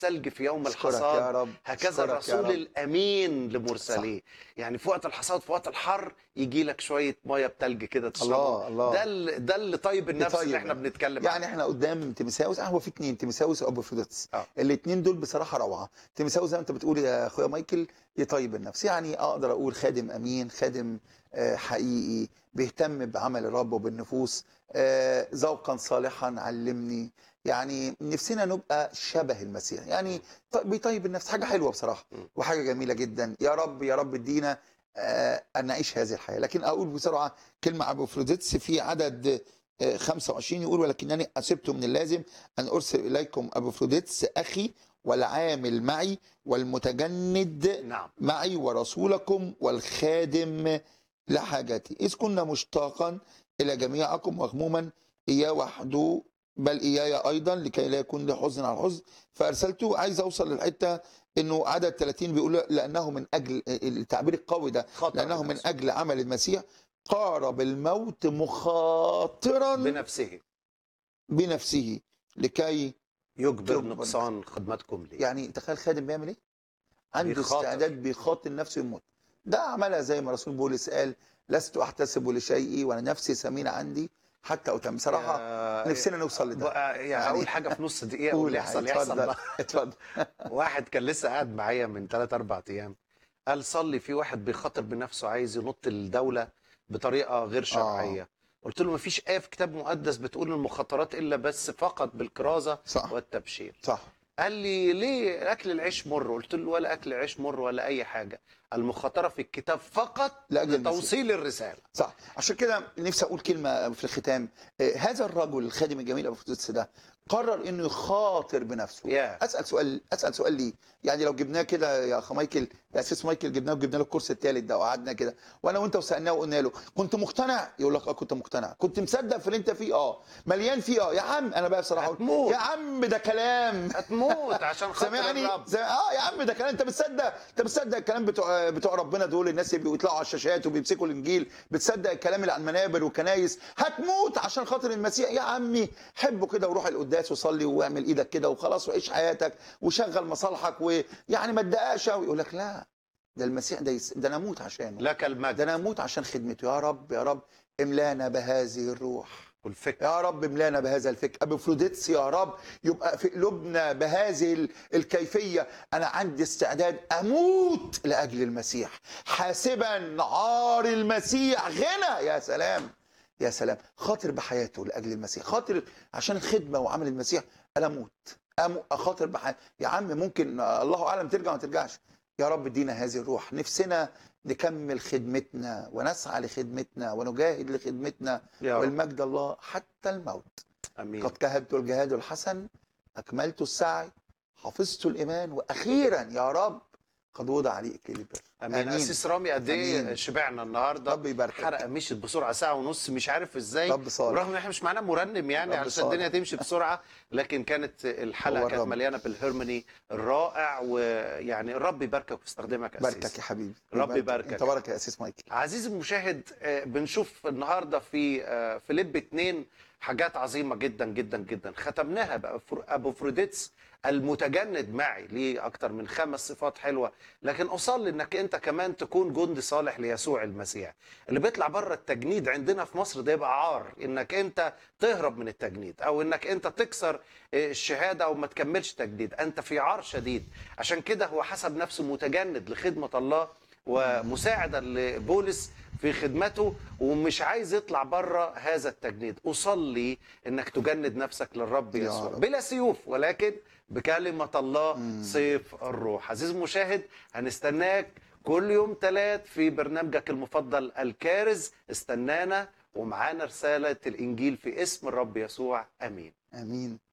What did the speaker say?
الثلج في يوم اشكرك الحصاد يا رب هكذا اشكرك يا الرسول رب. الامين لمرسليه يعني في وقت الحصاد في وقت الحر يجي لك شويه ميه بتلج كده تشربها الله الله ده ال- ده اللي طيب النفس طيب اللي احنا يعني. بنتكلم يعني احنا قدام تيمساوس اه هو في اثنين تيمساوس وابو فيدوتس آه. الاثنين دول بصراحه روعه تيمساوس زي ما انت بتقول يا اخويا مايكل يطيب النفس يعني اقدر اقول خادم امين خادم آه، حقيقي بيهتم بعمل الرب وبالنفوس آه، ذوقا صالحا علمني يعني نفسنا نبقى شبه المسيح يعني ط- بيطيب النفس حاجه حلوه بصراحه م. وحاجه جميله جدا يا رب يا رب ادينا آه، ان نعيش هذه الحياه لكن اقول بسرعه كلمه ابو فروديتس في عدد آه، 25 يقول ولكنني أسبت من اللازم أن أرسل إليكم أبوفروديتس أخي والعامل معي والمتجند نعم معي ورسولكم والخادم لحاجتي إذ كنا مشتاقا إلى جميعكم مغموما إياه وحده بل إياي أيضا لكي لا يكون لي حزن على حزن فأرسلته عايز أوصل للحتة إنه عدد 30 بيقول لأنه من أجل التعبير القوي ده خطر لأنه من بنفسه. أجل عمل المسيح قارب الموت مخاطرا بنفسه بنفسه لكي يجبر يجبر نقصان خدمتكم لي يعني تخيل خادم بيعمل ايه؟ عنده بيخاطر. استعداد بيخاطر نفسه يموت ده عملها زي ما رسول بولس قال لست احتسب لشيء وانا نفسي سمين عندي حتى اتم بصراحه يا- نفسنا نوصل لده بقى يعني يعني- اقول حاجه في نص دقيقه قول واللي يا يحصل حبيبي، يحصل اتفضل بقى اتفضل واحد كان لسه قاعد معايا من 3 4 ايام قال صلي في واحد بيخاطر بنفسه عايز ينط الدوله بطريقه غير شرعيه قلت له مفيش ايه في كتاب مقدس بتقول المخاطرات الا بس فقط بالكرازه صح والتبشير صح قال لي ليه اكل العيش مر قلت له ولا اكل العيش مر ولا اي حاجه المخاطره في الكتاب فقط لاجل المسيح. لتوصيل الرساله صح عشان كده نفسي اقول كلمه في الختام آه، هذا الرجل الخادم الجميل ابو فردوس ده قرر انه يخاطر بنفسه يا اسال سؤال اسال سؤال ليه يعني لو جبناه كده يا اخ مايكل يا اساس مايكل جبناه وجبنا له الكورس الثالث ده وقعدنا كده وانا وانت وسالناه وقلنا له كنت مقتنع يقول لك اه كنت مقتنع كنت مصدق في اللي انت فيه اه مليان فيه اه يا عم انا بقى بصراحه أقول، هتموت. يا عم ده كلام هتموت عشان خاطر سامعني الرب زي... اه يا عم ده كلام انت بتصدق انت بتصدق الكلام بتوع بتوع ربنا دول الناس اللي بيطلعوا على الشاشات وبيمسكوا الانجيل بتصدق الكلام اللي على المنابر والكنايس هتموت عشان خاطر المسيح يا عمي حبه كده وروح القداس وصلي واعمل ايدك كده وخلاص وعيش حياتك وشغل مصالحك ويعني ما تدققش قوي يقول لك لا ده المسيح ده يس... ده انا اموت عشانه لك ده المجد انا اموت عشان خدمته يا رب يا رب املانا بهذه الروح والفكر يا رب املانا بهذا الفكر ابو فروديتس يا رب يبقى في قلوبنا بهذه ال- الكيفيه انا عندي استعداد اموت لاجل المسيح حاسبا عار المسيح غنى يا سلام يا سلام خاطر بحياته لاجل المسيح خاطر عشان الخدمه وعمل المسيح انا اموت أمو- اخاطر بحياته يا عم ممكن آه، الله اعلم ترجع ما ترجعش يا رب ادينا هذه الروح نفسنا نكمل خدمتنا ونسعى لخدمتنا ونجاهد لخدمتنا يا رب والمجد الله حتى الموت امين قد كهبت الجهاد الحسن أكملت السعي حفظت الإيمان وأخيرا يا رب قد وضع علي إكليل البر امين اسيس رامي قد ايه أمين. شبعنا النهارده رب يباركك حلقه مشيت بسرعه ساعه ونص مش عارف ازاي رب صالح رغم ان احنا مش معانا مرنم يعني رب علشان صالح. الدنيا تمشي بسرعه لكن كانت الحلقه هو كانت الرب. مليانه بالهرموني الرائع ويعني الرب يباركك ويستخدمك أسيس. باركك يا حبيبي رب يباركك. انت بارك يا أسيس مايكل عزيزي المشاهد آه، بنشوف النهارده في آه، فيليب اتنين حاجات عظيمه جدا جدا جدا ختمناها بابو فروديتس المتجند معي ليه اكتر من خمس صفات حلوه لكن اصلي انك انت كمان تكون جندي صالح ليسوع المسيح اللي بيطلع بره التجنيد عندنا في مصر ده يبقى عار انك انت تهرب من التجنيد او انك انت تكسر آه، الشهاده او ما تكملش تجنيد انت في عار شديد عشان كده هو حسب نفسه متجند لخدمه الله ومساعدا لبولس في خدمته ومش عايز يطلع بره هذا التجنيد اصلي انك تجند نفسك للرب يا يسوع رب. بلا سيوف ولكن بكلمه الله مم. سيف الروح عزيز المشاهد هنستناك كل يوم ثلاث في برنامجك المفضل الكارز استنانا ومعانا رساله الانجيل في اسم الرب يسوع امين آمين